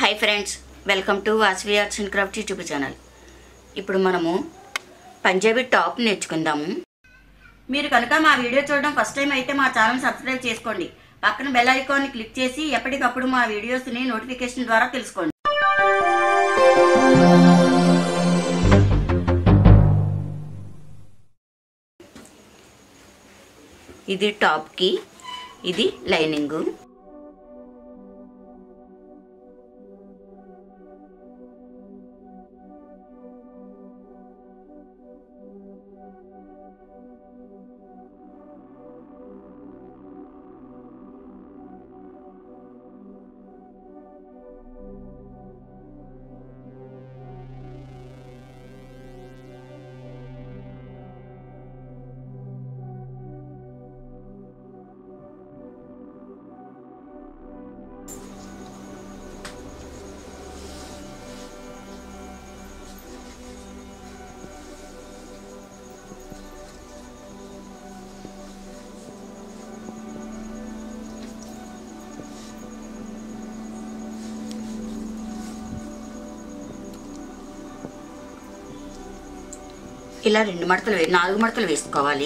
hi friends welcome to Vasavi arts and craft YouTube channel ఇప్పుడు మనము Punjabi top నేర్చుకుందాము మీరు కనుక మా వీడియో చూడడం ఫస్ట్ టైం అయితే మా ఛానల్ సబ్స్క్రైబ్ చేసుకోండి పక్కన బెల్ ఐకాన్ని క్లిక్ చేసి ఎప్పటికప్పుడు మా వీడియోస్ని నోటిఫికేషన్ ద్వారా తెలుసుకోండి ఇది టాప్కి ఇది లైనింగు ఇలా రెండు మడతలు వే- నాలుగు మడతలు వేసుకోవాలి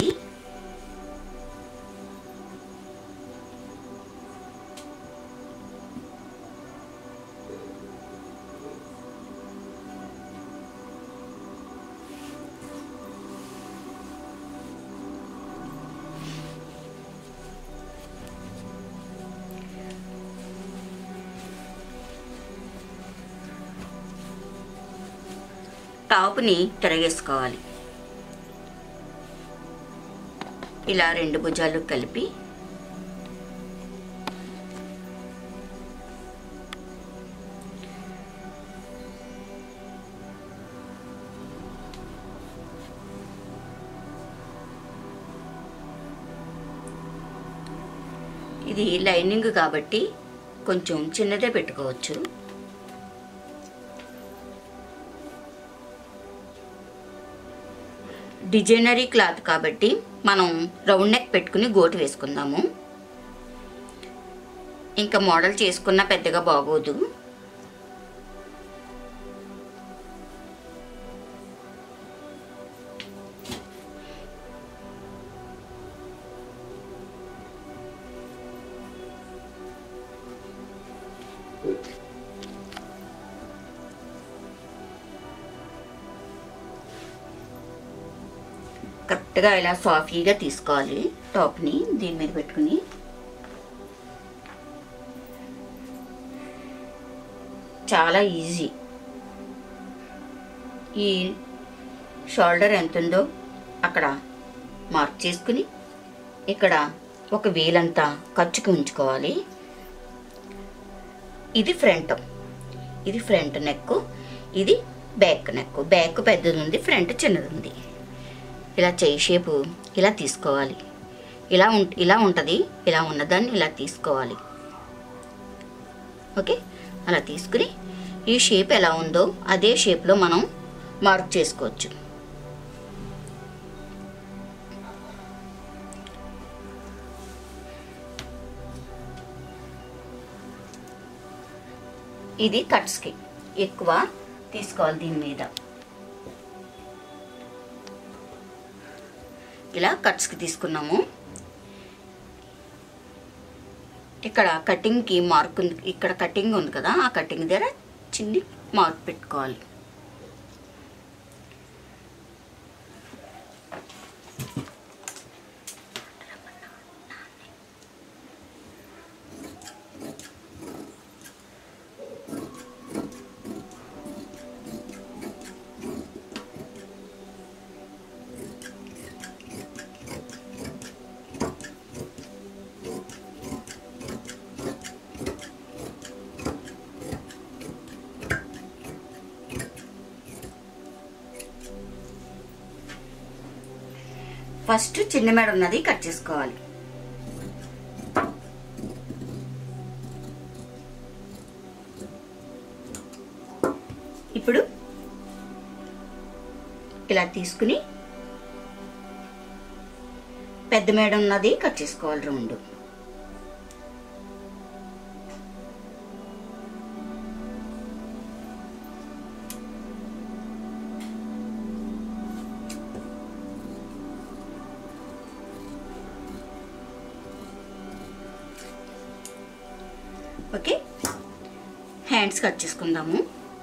టాప్ని తిరగేసుకోవాలి ఇలా రెండు భుజాలు కలిపి ఇది లైనింగ్ కాబట్టి కొంచెం చిన్నదే పెట్టుకోవచ్చు డిజైనరీ క్లాత్ కాబట్టి మనం రౌండ్ నెక్ పెట్టుకుని గోటు వేసుకుందాము ఇంకా మోడల్ చేసుకున్న పెద్దగా బాగోదు కరెక్ట్గా ఇలా సాఫీగా తీసుకోవాలి టాప్ని దీని మీద పెట్టుకుని చాలా ఈజీ ఈ షోల్డర్ ఎంత ఉందో అక్కడ మార్క్ చేసుకుని ఇక్కడ ఒక వీలంతా ఖర్చుకి ఉంచుకోవాలి ఇది ఫ్రంట్ ఇది ఫ్రంట్ నెక్ ఇది బ్యాక్ నెక్ బ్యాక్ పెద్దది ఉంది ఫ్రంట్ చిన్నది ఉంది ఇలా చేయి షేపు ఇలా తీసుకోవాలి ఇలా ఉం ఇలా ఉంటుంది ఇలా ఉన్నదాన్ని ఇలా తీసుకోవాలి ఓకే అలా తీసుకుని ఈ షేప్ ఎలా ఉందో అదే షేప్లో మనం మార్క్ చేసుకోవచ్చు ఇది కట్స్కి ఎక్కువ తీసుకోవాలి దీని మీద ఇలా కట్స్కి తీసుకున్నాము ఇక్కడ కటింగ్కి మార్క్ ఉంది ఇక్కడ కటింగ్ ఉంది కదా ఆ కటింగ్ దగ్గర చిన్ని మార్క్ పెట్టుకోవాలి ఫస్ట్ చిన్న మేడ ఉన్నది కట్ చేసుకోవాలి ఇప్పుడు ఇలా తీసుకుని పెద్ద మేడ ఉన్నది కట్ చేసుకోవాలి రెండు హ్యాండ్స్ కట్ చేసుకుందాము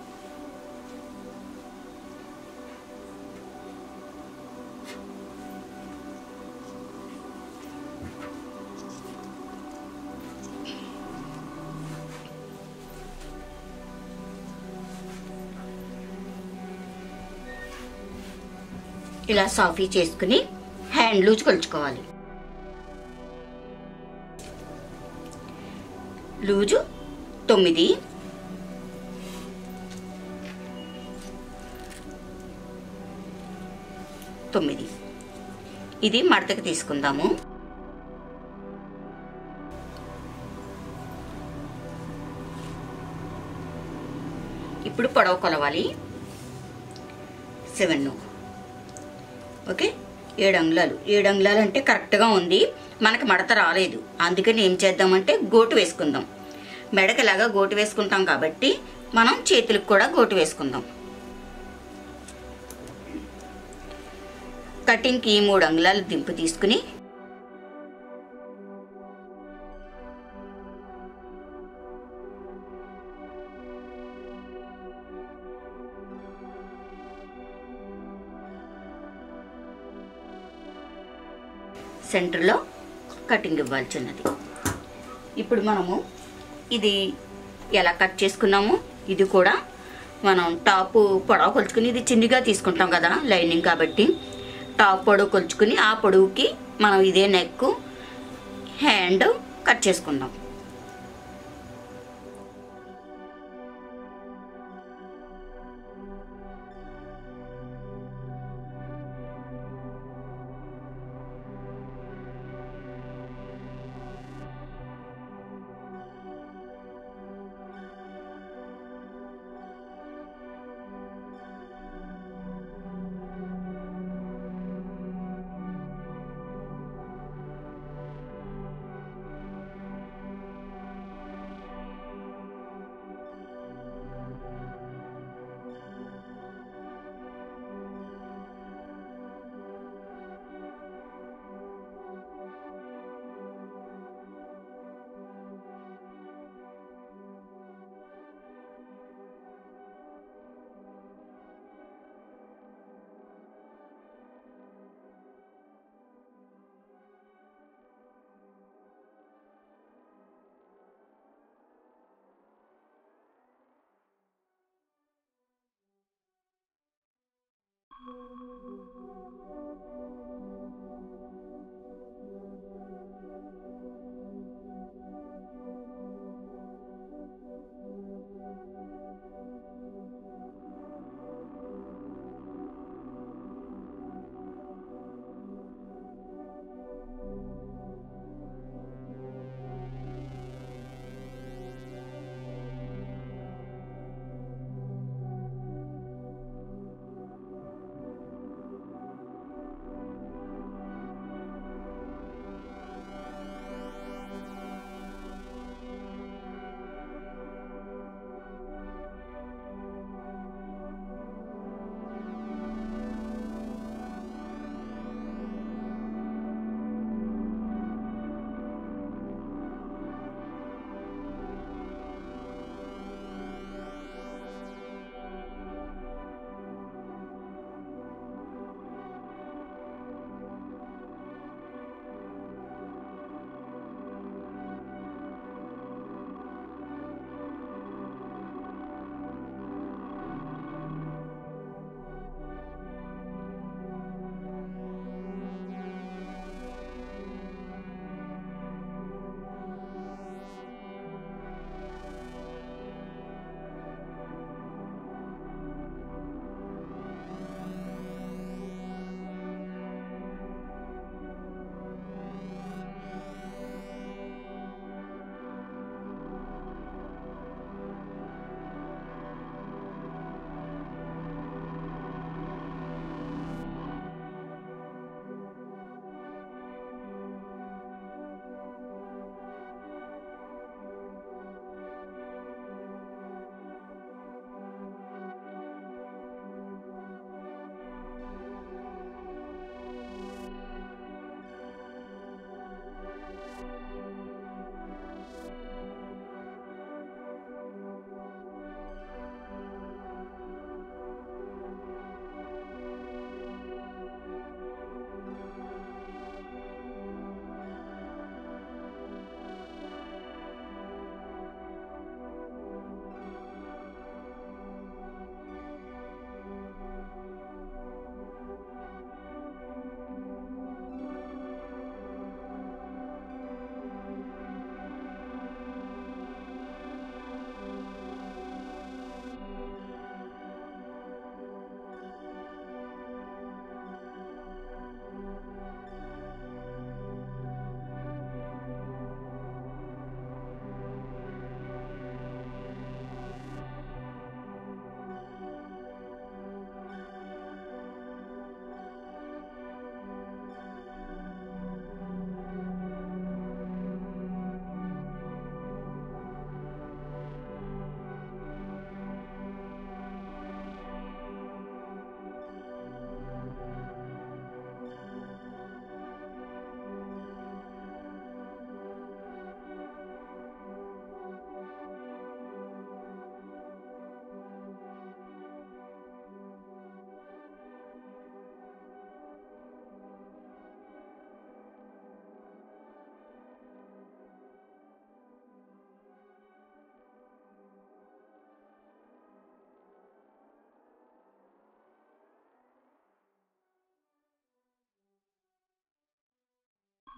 ఇలా సాఫీ చేసుకుని హ్యాండ్ లూజ్ కొలుచుకోవాలి లూజు తొమ్మిది తొమ్మిది ఇది మడతకి తీసుకుందాము ఇప్పుడు పొడవు కొలవాలి సెవెన్ ఓకే ఏడు అంగుళాలు ఏడు అంగుళాలు అంటే కరెక్ట్గా ఉంది మనకి మడత రాలేదు అందుకని ఏం చేద్దామంటే గోటు వేసుకుందాం మెడకిలాగా గోటు వేసుకుంటాం కాబట్టి మనం చేతులకు కూడా గోటు వేసుకుందాం కటింగ్కి మూడు అంగుళాలు దింపు తీసుకుని సెంటర్లో కటింగ్ ఇవ్వాల్సినది ఇప్పుడు మనము ఇది ఎలా కట్ చేసుకున్నామో ఇది కూడా మనం టాప్ పొడవు కొలుచుకుని ఇది చిన్నగా తీసుకుంటాం కదా లైనింగ్ కాబట్టి టాప్ పొడవు కొలుచుకుని ఆ పొడవుకి మనం ఇదే నెక్ హ్యాండ్ కట్ చేసుకుందాం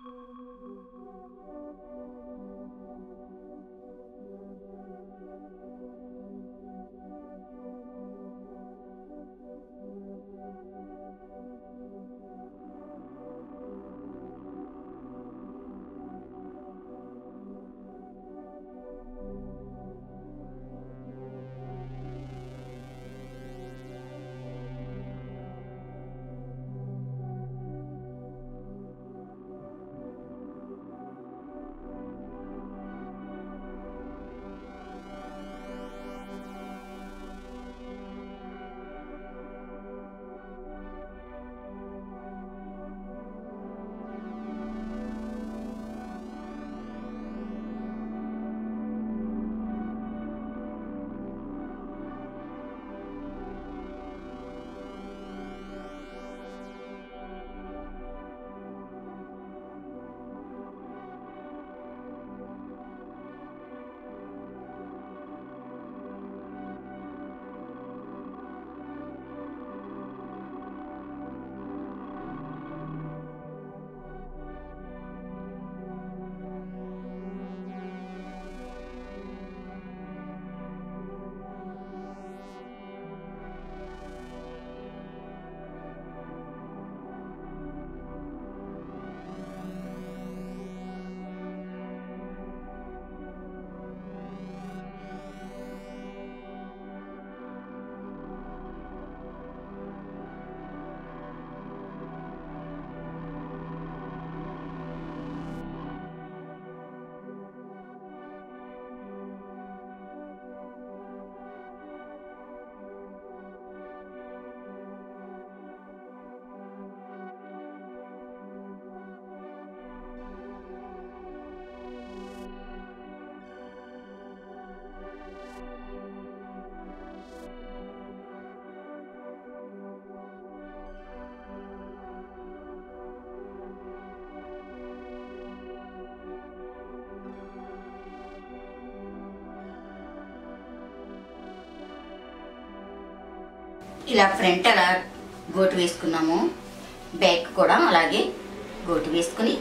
ఇలా ఫ్రంట్ అలా గోటు వేసుకున్నాము బ్యాక్ కూడా అలాగే గోటు వేసుకుని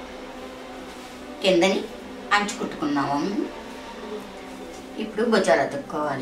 కిందని అంచు కుట్టుకున్నాము ఇప్పుడు భుజాలు అతుక్కోవాలి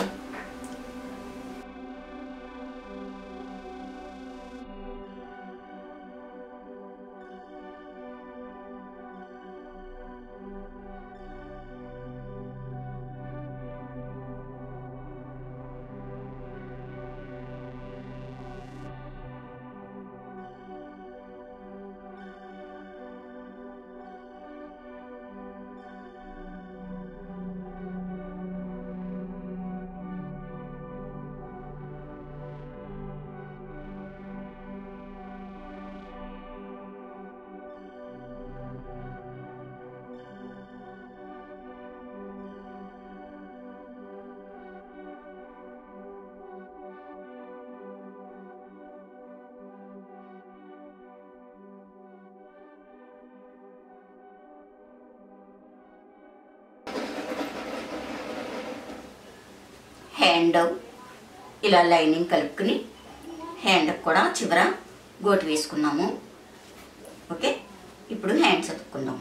హ్యాండ్ ఇలా లైనింగ్ కలుపుకుని హ్యాండ్ కూడా చివర గోటు వేసుకున్నాము ఓకే ఇప్పుడు హ్యాండ్స్ అతుక్కుందాం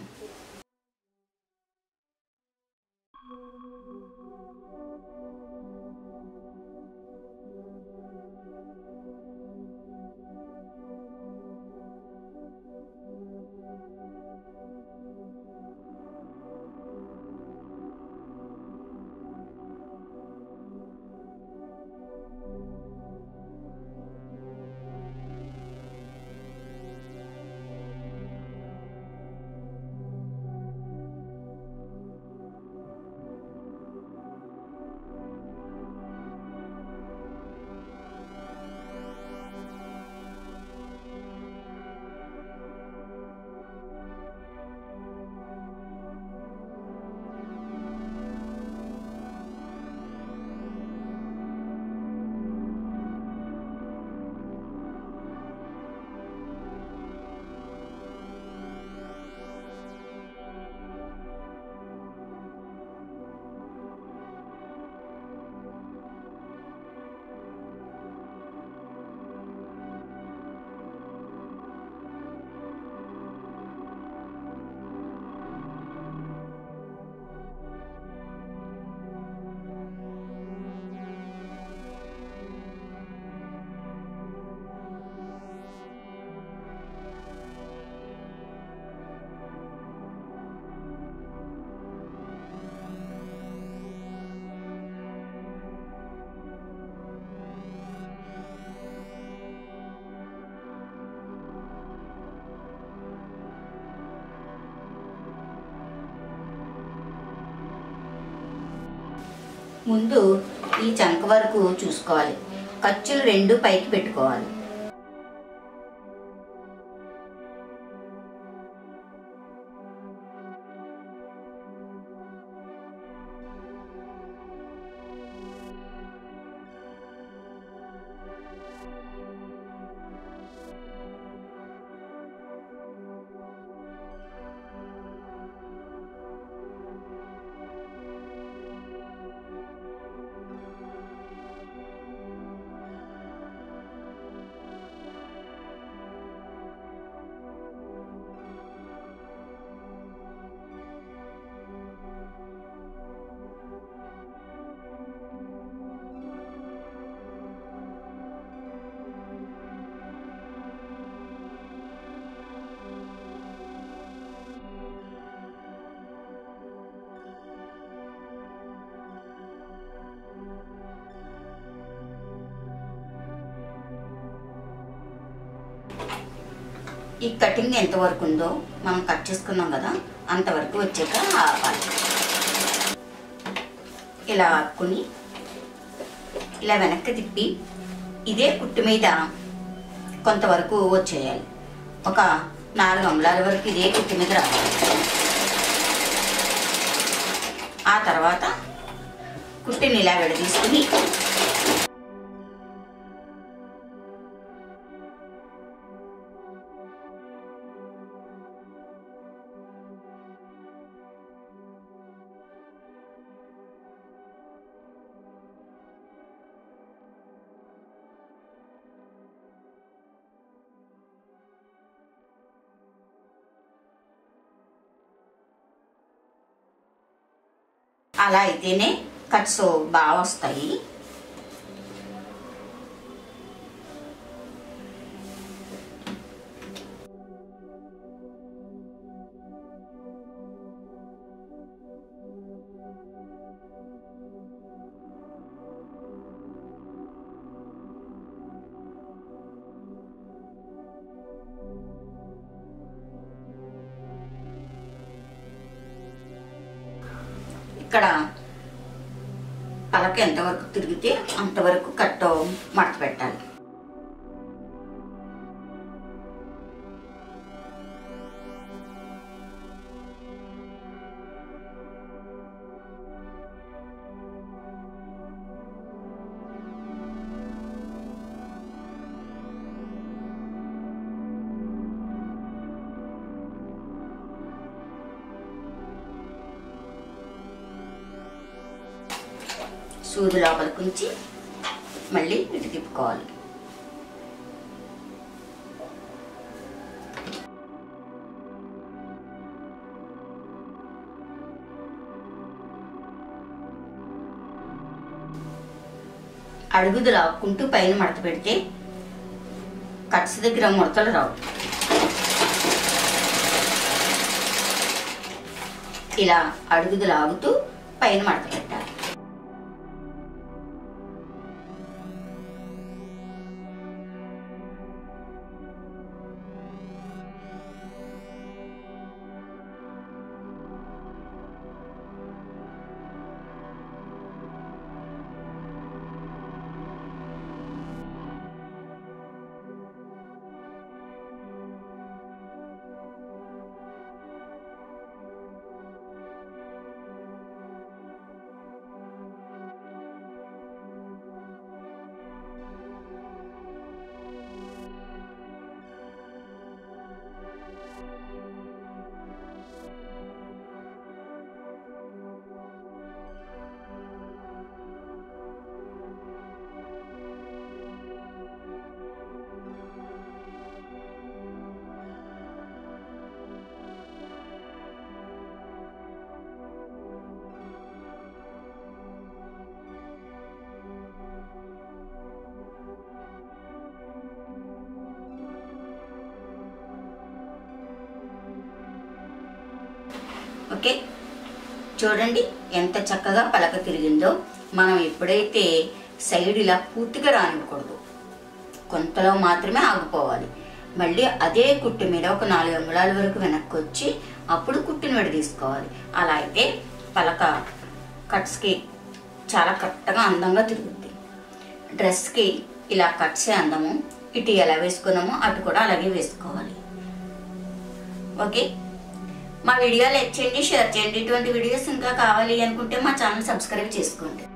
ముందు ఈ చంక వరకు చూసుకోవాలి ఖర్చులు రెండు పైకి పెట్టుకోవాలి ఈ కటింగ్ ఎంతవరకు ఉందో మనం కట్ చేసుకున్నాం కదా అంతవరకు వచ్చాక ఆపాలి ఇలా ఆపుకుని ఇలా వెనక్కి తిప్పి ఇదే కుట్టు మీద కొంతవరకు వచ్చేయాలి ఒక నాలుగు అంగుళాల వరకు ఇదే కుట్టు మీద రావాలి ఆ తర్వాత కుట్టిని ఇలా విడదీసుకుని అలా అయితేనే కట్స్ బాగా వస్తాయి ఇక్కడ పలక ఎంతవరకు తిరిగితే అంతవరకు కట్ట మడత పెట్టాలి సూది లోపలికి ఉంచి మళ్ళీ ఇటు తిప్పుకోవాలి అడుగుది లాక్కుంటూ పైన మడత పెడితే కట్స్ దగ్గర ముడతలు రావు ఇలా అడుగుది లాగుతూ పైన మడత పెట్టాలి ఓకే చూడండి ఎంత చక్కగా పలక తిరిగిందో మనం ఎప్పుడైతే సైడ్ ఇలా పూర్తిగా రానివ్వకూడదు కొంతలో మాత్రమే ఆగిపోవాలి మళ్ళీ అదే కుట్టు మీద ఒక నాలుగు అంగుళాల వరకు వెనక్కి వచ్చి అప్పుడు కుట్టుని విడ తీసుకోవాలి అలా అయితే పలక కట్స్కి చాలా కరెక్ట్గా అందంగా తిరుగుద్ది డ్రెస్కి ఇలా కట్సే అందము ఇటు ఎలా వేసుకున్నామో అటు కూడా అలాగే వేసుకోవాలి ఓకే మా వీడియో లైక్ చేయండి షేర్ చేయండి ఇటువంటి వీడియోస్ ఇంకా కావాలి అనుకుంటే మా ఛానల్ సబ్స్క్రైబ్ చేసుకోండి